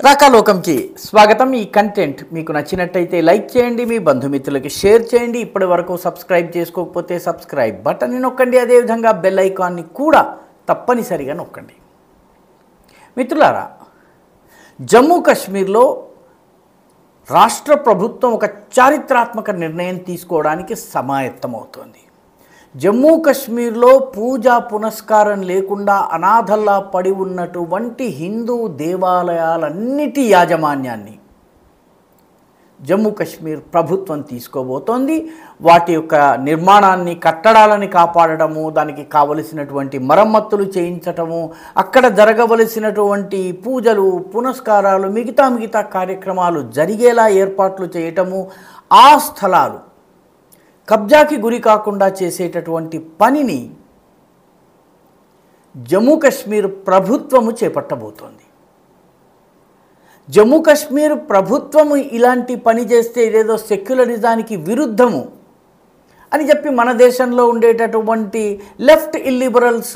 రాకాలోకంకి స్వాగతం ఈ కంటెంట్ మీకు నచ్చినట్టయితే లైక్ చేయండి మీ బంధుమిత్రులకి షేర్ చేయండి ఇప్పటి వరకు సబ్స్క్రైబ్ చేసుకోకపోతే సబ్స్క్రైబ్ బటన్ని నొక్కండి అదేవిధంగా బెల్ ఐకాన్ని కూడా తప్పనిసరిగా నొక్కండి మిత్రులారా జమ్మూ కాశ్మీర్లో రాష్ట్ర ప్రభుత్వం ఒక చారిత్రాత్మక నిర్ణయం తీసుకోవడానికి సమాయత్తమవుతోంది జమ్మూ కాశ్మీర్లో పూజా పునస్కారం లేకుండా అనాథల్లా పడి ఉన్నటువంటి హిందూ దేవాలయాలన్నిటి యాజమాన్యాన్ని జమ్మూ కాశ్మీర్ ప్రభుత్వం తీసుకోబోతోంది వాటి యొక్క నిర్మాణాన్ని కట్టడాలని కాపాడటము దానికి కావలసినటువంటి మరమ్మతులు చేయించటము అక్కడ జరగవలసినటువంటి పూజలు పునస్కారాలు మిగతా మిగతా కార్యక్రమాలు జరిగేలా ఏర్పాట్లు చేయటము ఆ స్థలాలు కబ్జాకి గురి కాకుండా చేసేటటువంటి పనిని జమ్మూ కాశ్మీర్ ప్రభుత్వము చేపట్టబోతోంది జమ్మూ కాశ్మీర్ ప్రభుత్వము ఇలాంటి పని చేస్తే ఇదేదో సెక్యులరిజానికి విరుద్ధము అని చెప్పి మన దేశంలో ఉండేటటువంటి లెఫ్ట్ ఇల్లిబరల్స్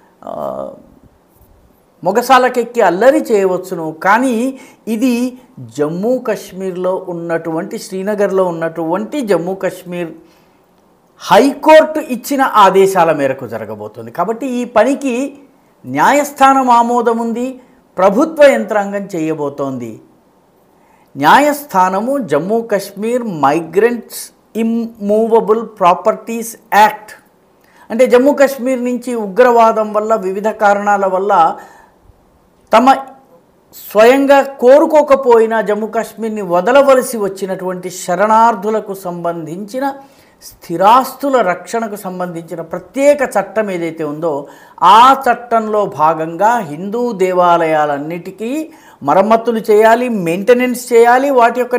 మొగసాలకెక్కి అల్లరి చేయవచ్చును కానీ ఇది జమ్మూ కాశ్మీర్లో ఉన్నటువంటి శ్రీనగర్లో ఉన్నటువంటి జమ్మూ కాశ్మీర్ హైకోర్టు ఇచ్చిన ఆదేశాల మేరకు జరగబోతుంది కాబట్టి ఈ పనికి న్యాయస్థానం ఆమోదం ఉంది ప్రభుత్వ యంత్రాంగం చేయబోతోంది న్యాయస్థానము Jammu Kashmir migrants immovable properties act అంటే జమ్మూ కాశ్మీర్ నుంచి ఉగ్రవాదం వల్ల వివిధ కారణాల వల్ల తమ స్వయంగా కోరుకోకపోయినా జమ్మూ కాశ్మీర్ని వదలవలసి వచ్చినటువంటి శరణార్థులకు సంబంధించిన స్థిరాస్తుల రక్షణకు సంబంధించిన ప్రత్యేక చట్టం ఏదైతే ఉందో ఆ చట్టంలో భాగంగా హిందూ దేవాలయాలన్నిటికీ మరమ్మతులు చేయాలి మెయింటెనెన్స్ చేయాలి వాటి యొక్క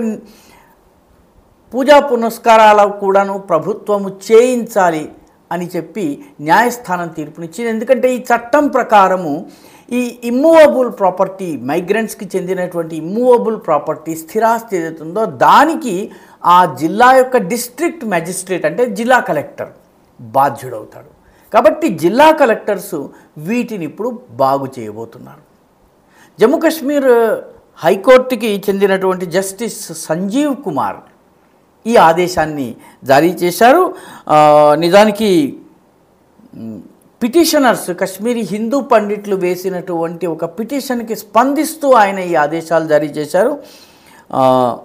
పూజా పునస్కారాలు కూడాను ప్రభుత్వము చేయించాలి అని చెప్పి న్యాయస్థానం తీర్పునిచ్చింది ఎందుకంటే ఈ చట్టం ప్రకారము ఈ ఇమ్మూవబుల్ ప్రాపర్టీ మైగ్రెంట్స్కి చెందినటువంటి ఇమ్మూవబుల్ ప్రాపర్టీ స్థిరాస్తి ఏదైతే ఉందో దానికి ఆ జిల్లా యొక్క డిస్ట్రిక్ట్ మ్యాజిస్ట్రేట్ అంటే జిల్లా కలెక్టర్ బాధ్యుడవుతాడు కాబట్టి జిల్లా కలెక్టర్స్ వీటిని ఇప్పుడు బాగు చేయబోతున్నారు జమ్మూ కాశ్మీర్ హైకోర్టుకి చెందినటువంటి జస్టిస్ సంజీవ్ కుమార్ ఈ ఆదేశాన్ని జారీ చేశారు ఆ, నిజానికి మ్, పిటిషనర్స్ కశ్మీరీ హిందూ పండిట్లు వేసినటువంటి ఒక పిటిషన్కి స్పందిస్తూ ఆయన ఈ ఆదేశాలు జారీ చేశారు ఆ,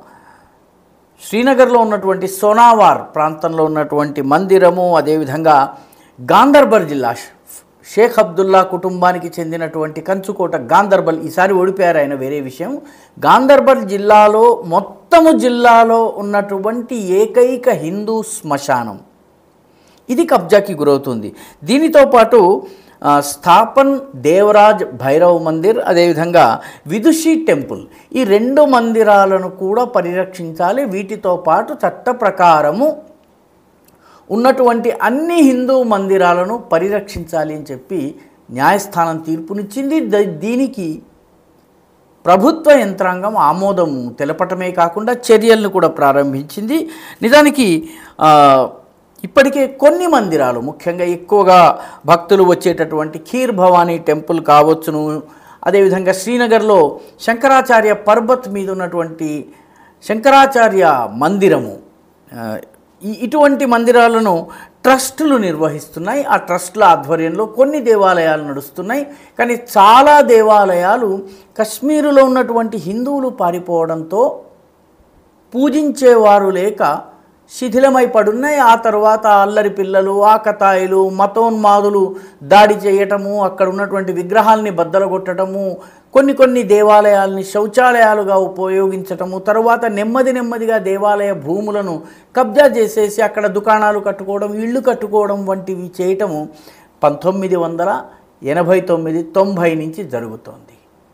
శ్రీనగర్లో ఉన్నటువంటి సోనావార్ ప్రాంతంలో ఉన్నటువంటి మందిరము అదేవిధంగా గాందర్బల్ జిల్లా షేక్ అబ్దుల్లా కుటుంబానికి చెందినటువంటి కంచుకోట గాందర్బల్ ఈసారి ఓడిపోయారు ఆయన వేరే విషయం గాందర్బల్ జిల్లాలో మొత్తము జిల్లాలో ఉన్నటువంటి ఏకైక హిందూ శ్మశానం ఇది కబ్జాకి గురవుతుంది దీనితో పాటు ఆ, స్థాపన్ దేవరాజ్ భైరవ్ మందిర్ అదేవిధంగా విదుషి టెంపుల్ ఈ రెండు మందిరాలను కూడా పరిరక్షించాలి వీటితో పాటు చట్ట ప్రకారము ఉన్నటువంటి అన్ని హిందూ మందిరాలను పరిరక్షించాలి అని చెప్పి న్యాయస్థానం తీర్పునిచ్చింది ద- దీనికి ప్రభుత్వ యంత్రాంగం ఆమోదం తెలపటమే కాకుండా చర్యలను కూడా ప్రారంభించింది నిజానికి ఆ, ఇప్పటికే కొన్ని మందిరాలు ముఖ్యంగా ఎక్కువగా భక్తులు వచ్చేటటువంటి ఖీర్ భవానీ టెంపుల్ కావచ్చును అదేవిధంగా శ్రీనగర్లో శంకరాచార్య పర్బత్ మీద ఉన్నటువంటి శంకరాచార్య మందిరము ఆ, ఈ ఇటువంటి మందిరాలను ట్రస్టులు నిర్వహిస్తున్నాయి ఆ ట్రస్టుల ఆధ్వర్యంలో కొన్ని దేవాలయాలు నడుస్తున్నాయి కానీ చాలా దేవాలయాలు కశ్మీరులో ఉన్నటువంటి హిందువులు పారిపోవడంతో పూజించేవారు లేక శిథిలమై పడున్నాయి ఆ తర్వాత అల్లరి పిల్లలు ఆకతాయిలు మతోన్మాదులు దాడి చేయటము అక్కడ ఉన్నటువంటి విగ్రహాల్ని బద్దలగొట్టడము కొన్ని కొన్ని దేవాలయాల్ని శౌచాలయాలుగా ఉపయోగించటము తర్వాత నెమ్మది నెమ్మదిగా దేవాలయ భూములను కబ్జా చేసేసి అక్కడ దుకాణాలు కట్టుకోవడం ఇళ్ళు కట్టుకోవడం వంటివి చేయటము పంతొమ్మిది వందల ఎనభై తొమ్మిది తొంభై నుంచి జరుగుతోంది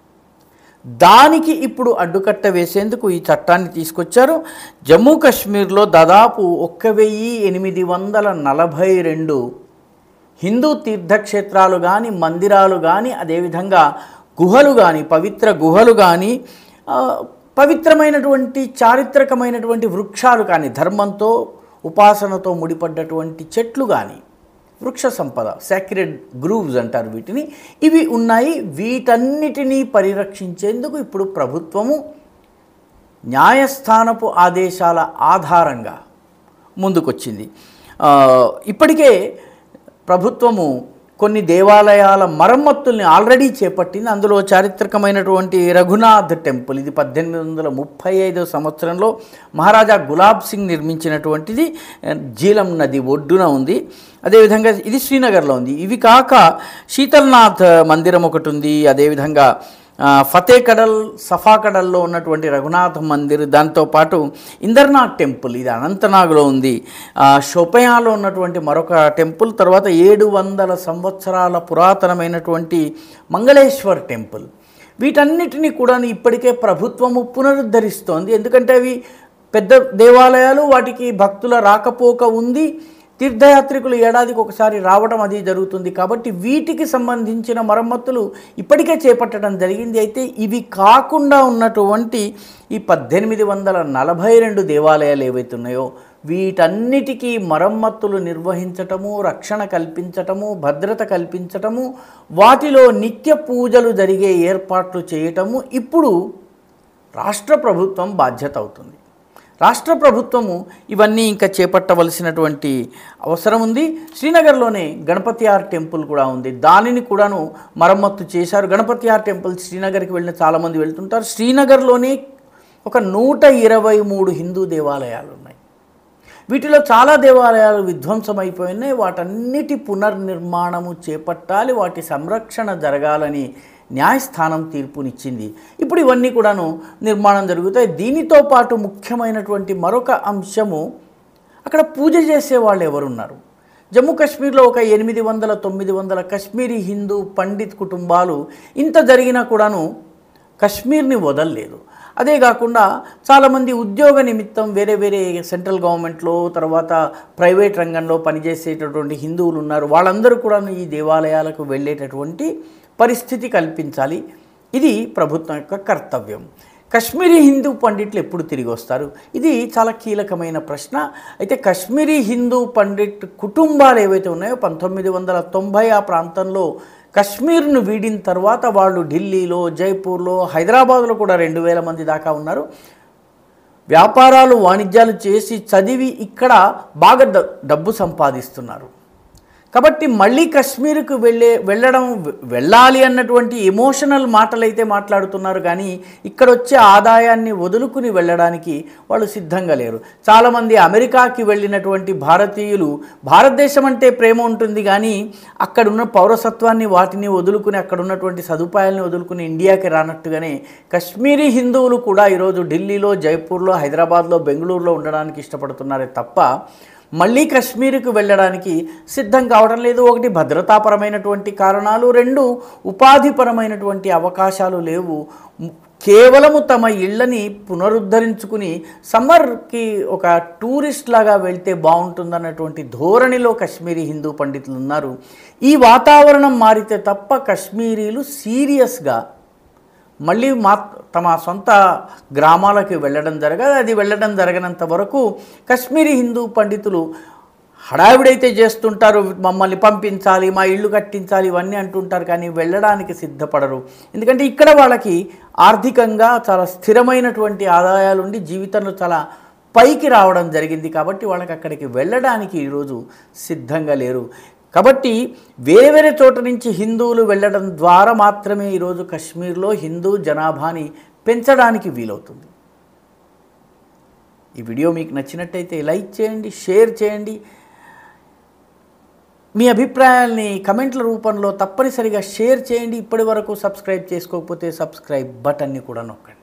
దానికి ఇప్పుడు అడ్డుకట్ట వేసేందుకు ఈ చట్టాన్ని తీసుకొచ్చారు జమ్మూ కాశ్మీర్లో దాదాపు ఒక్క వెయ్యి ఎనిమిది వందల నలభై రెండు హిందూ తీర్థక్షేత్రాలు కానీ మందిరాలు కానీ అదేవిధంగా గుహలు కానీ పవిత్ర గుహలు కానీ ఆ, పవిత్రమైనటువంటి చారిత్రకమైనటువంటి వృక్షాలు కానీ ధర్మంతో ఉపాసనతో ముడిపడ్డటువంటి చెట్లు కానీ వృక్ష సంపద సాక్రెడ్ గ్రూవ్స్ అంటారు వీటిని ఇవి ఉన్నాయి వీటన్నిటినీ పరిరక్షించేందుకు ఇప్పుడు ప్రభుత్వము న్యాయస్థానపు ఆదేశాల ఆధారంగా ముందుకొచ్చింది ఆ, ఇప్పటికే ప్రభుత్వము కొన్ని దేవాలయాల మరమ్మతుల్ని ఆల్రెడీ చేపట్టింది అందులో చారిత్రకమైనటువంటి రఘునాథ్ టెంపుల్ ఇది పద్దెనిమిది వందల ముప్పై ఐదో సంవత్సరంలో మహారాజా గులాబ్ సింగ్ నిర్మించినటువంటిది ఆ, జీలం నది ఒడ్డున ఉంది అదేవిధంగా ఇది శ్రీనగర్లో ఉంది ఇవి కాక శీతల్నాథ్ మందిరం ఒకటి ఉంది అదేవిధంగా ఆ, ఫతేకడల్ సఫాకడల్లో ఉన్నటువంటి రఘునాథ మందిర్ దాంతోపాటు ఇందర్నాథ్ టెంపుల్ ఇది అనంతనాగ్లో ఉంది ఆ, షోపయాలో ఉన్నటువంటి మరొక టెంపుల్ తర్వాత ఏడు వందల సంవత్సరాల పురాతనమైనటువంటి మంగళేశ్వర్ టెంపుల్ వీటన్నిటిని కూడా ఇప్పటికే ప్రభుత్వము పునరుద్ధరిస్తోంది ఎందుకంటే అవి పెద్ద దేవాలయాలు వాటికి భక్తుల రాకపోక ఉంది తీర్థయాత్రికులు ఏడాదికి ఒకసారి రావడం అది జరుగుతుంది కాబట్టి వీటికి సంబంధించిన మరమ్మతులు ఇప్పటికే చేపట్టడం జరిగింది అయితే ఇవి కాకుండా ఉన్నటువంటి ఈ పద్దెనిమిది వందల నలభై రెండు దేవాలయాలు ఏవైతే ఉన్నాయో వీటన్నిటికీ మరమ్మతులు నిర్వహించటము రక్షణ కల్పించటము భద్రత కల్పించటము వాటిలో నిత్య పూజలు జరిగే ఏర్పాట్లు చేయటము ఇప్పుడు రాష్ట్ర ప్రభుత్వం బాధ్యత అవుతుంది రాష్ట్ర ప్రభుత్వము ఇవన్నీ ఇంకా చేపట్టవలసినటువంటి అవసరం ఉంది శ్రీనగర్లోనే గణపతి ఆర్ టెంపుల్ కూడా ఉంది దానిని కూడాను మరమ్మత్తు చేశారు గణపతి ఆర్ టెంపుల్ శ్రీనగర్కి వెళ్ళిన చాలామంది వెళ్తుంటారు శ్రీనగర్లోనే ఒక నూట ఇరవై మూడు హిందూ దేవాలయాలు ఉన్నాయి వీటిలో చాలా దేవాలయాలు విధ్వంసమైపోయినాయి వాటన్నిటి పునర్నిర్మాణము చేపట్టాలి వాటి సంరక్షణ జరగాలని న్యాయస్థానం తీర్పునిచ్చింది ఇప్పుడు ఇవన్నీ కూడాను నిర్మాణం జరుగుతాయి దీనితో పాటు ముఖ్యమైనటువంటి మరొక అంశము అక్కడ పూజ చేసే వాళ్ళు ఎవరున్నారు జమ్మూ కాశ్మీర్లో ఒక ఎనిమిది వందల తొమ్మిది వందల కశ్మీరీ హిందూ పండిత్ కుటుంబాలు ఇంత జరిగినా కూడాను కశ్మీర్ని వదలలేదు అదే కాకుండా చాలామంది ఉద్యోగ నిమిత్తం వేరే వేరే సెంట్రల్ గవర్నమెంట్లో తర్వాత ప్రైవేట్ రంగంలో పనిచేసేటటువంటి హిందువులు ఉన్నారు వాళ్ళందరూ కూడా ఈ దేవాలయాలకు వెళ్ళేటటువంటి పరిస్థితి కల్పించాలి ఇది ప్రభుత్వం యొక్క కర్తవ్యం కశ్మీరీ హిందూ పండిట్లు ఎప్పుడు తిరిగి వస్తారు ఇది చాలా కీలకమైన ప్రశ్న అయితే కశ్మీరీ హిందూ పండిట్ కుటుంబాలు ఏవైతే ఉన్నాయో పంతొమ్మిది వందల తొంభై ఆ ప్రాంతంలో కశ్మీర్ను వీడిన తర్వాత వాళ్ళు ఢిల్లీలో జైపూర్లో హైదరాబాద్లో కూడా రెండు వేల మంది దాకా ఉన్నారు వ్యాపారాలు వాణిజ్యాలు చేసి చదివి ఇక్కడ బాగా డ- డబ్బు సంపాదిస్తున్నారు కాబట్టి మళ్ళీ కశ్మీర్కు వెళ్ళే వెళ్ళడం వెళ్ళాలి అన్నటువంటి ఎమోషనల్ మాటలైతే మాట్లాడుతున్నారు కానీ ఇక్కడ వచ్చే ఆదాయాన్ని వదులుకుని వెళ్ళడానికి వాళ్ళు సిద్ధంగా లేరు చాలామంది అమెరికాకి వెళ్ళినటువంటి భారతీయులు భారతదేశం అంటే ప్రేమ ఉంటుంది కానీ అక్కడున్న పౌరసత్వాన్ని వాటిని వదులుకుని అక్కడ ఉన్నటువంటి సదుపాయాలని వదులుకుని ఇండియాకి రానట్టుగానే కశ్మీరీ హిందువులు కూడా ఈరోజు ఢిల్లీలో జైపూర్లో హైదరాబాద్లో బెంగళూరులో ఉండడానికి ఇష్టపడుతున్నారే తప్ప మళ్ళీ కశ్మీర్కు వెళ్ళడానికి సిద్ధం కావడం లేదు ఒకటి భద్రతాపరమైనటువంటి కారణాలు రెండు ఉపాధిపరమైనటువంటి అవకాశాలు లేవు మ్, కేవలము తమ ఇళ్ళని పునరుద్ధరించుకుని సమ్మర్కి ఒక టూరిస్ట్ లాగా వెళ్తే బాగుంటుందన్నటువంటి ధోరణిలో కశ్మీరీ హిందూ పండితులు ఉన్నారు ఈ వాతావరణం మారితే తప్ప కశ్మీరీలు సీరియస్గా మళ్ళీ మా తమ సొంత గ్రామాలకు వెళ్ళడం జరగదు అది వెళ్ళడం జరగనంత వరకు కశ్మీరీ హిందూ పండితులు హడావిడైతే చేస్తుంటారు మమ్మల్ని పంపించాలి మా ఇల్లు కట్టించాలి ఇవన్నీ అంటుంటారు కానీ వెళ్ళడానికి సిద్ధపడరు ఎందుకంటే ఇక్కడ వాళ్ళకి ఆర్థికంగా చాలా స్థిరమైనటువంటి ఆదాయాలు ఉండి జీవితంలో చాలా పైకి రావడం జరిగింది కాబట్టి వాళ్ళకి అక్కడికి వెళ్ళడానికి ఈరోజు సిద్ధంగా లేరు కాబట్టి వేరే వేరే చోట నుంచి హిందువులు వెళ్ళడం ద్వారా మాత్రమే ఈరోజు కశ్మీర్లో హిందూ జనాభాని పెంచడానికి వీలవుతుంది ఈ వీడియో మీకు నచ్చినట్టయితే లైక్ చేయండి షేర్ చేయండి మీ అభిప్రాయాల్ని కమెంట్ల రూపంలో తప్పనిసరిగా షేర్ చేయండి ఇప్పటి వరకు సబ్స్క్రైబ్ చేసుకోకపోతే సబ్స్క్రైబ్ బటన్ని కూడా నొక్కండి